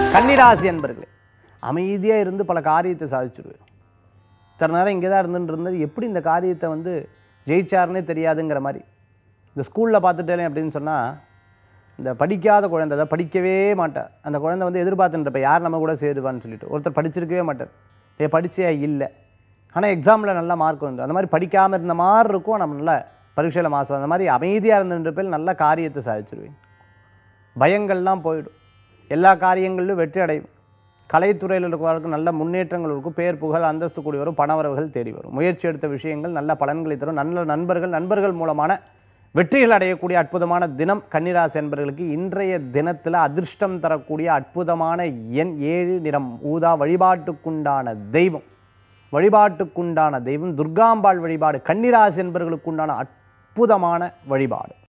கன்னிராசி என்பர்களே அமைதியாக இருந்து பல காரியத்தை சாதிச்சுடுவேன் இத்தனை நேரம் இங்கே தான் இருந்துட்டு இருந்தது எப்படி இந்த காரியத்தை வந்து ஜெயிச்சாருன்னே தெரியாதுங்கிற மாதிரி இந்த ஸ்கூலில் பார்த்துட்டேன் அப்படின்னு சொன்னால் இந்த படிக்காத குழந்தை அதை படிக்கவே மாட்டார் அந்த குழந்தை வந்து எதிர்பார்த்துட்டு யார் நம்ம கூட சேருவான்னு சொல்லிட்டு ஒருத்தர் படிச்சிருக்கவே மாட்டார் ஏ படிச்சே இல்லை ஆனால் எக்ஸாமில் நல்ல மார்க் வந்து அந்த மாதிரி படிக்காமல் இருந்த மாதிரி இருக்கும் நம்ம நல்ல பரீட்சையில் மாதம் அந்த மாதிரி அமைதியாக இருந்துட்டு பேர் நல்ல காரியத்தை சாதிச்சிருவேன் பயங்கள்லாம் போயிடும் எல்லா காரியங்களிலும் வெற்றி அடையும் கலைத்துறையில் இருக்கிறவர்களுக்கு நல்ல முன்னேற்றங்கள் இருக்கும் பேர் புகழ் அந்தஸ்து கூடி வரும் பணவரவுகள் தேடி வரும் முயற்சி எடுத்த விஷயங்கள் நல்ல பலன்களை தரும் நல்ல நண்பர்கள் நண்பர்கள் மூலமான வெற்றிகள் அடையக்கூடிய அற்புதமான தினம் கன்னிராசி என்பவர்களுக்கு இன்றைய தினத்தில் அதிர்ஷ்டம் தரக்கூடிய அற்புதமான எண் ஏழு நிறம் ஊதா வழிபாட்டுக்குண்டான தெய்வம் வழிபாட்டுக்குண்டான தெய்வம் துர்காம்பாள் வழிபாடு கன்னிராசி என்பவர்களுக்குண்டான அற்புதமான வழிபாடு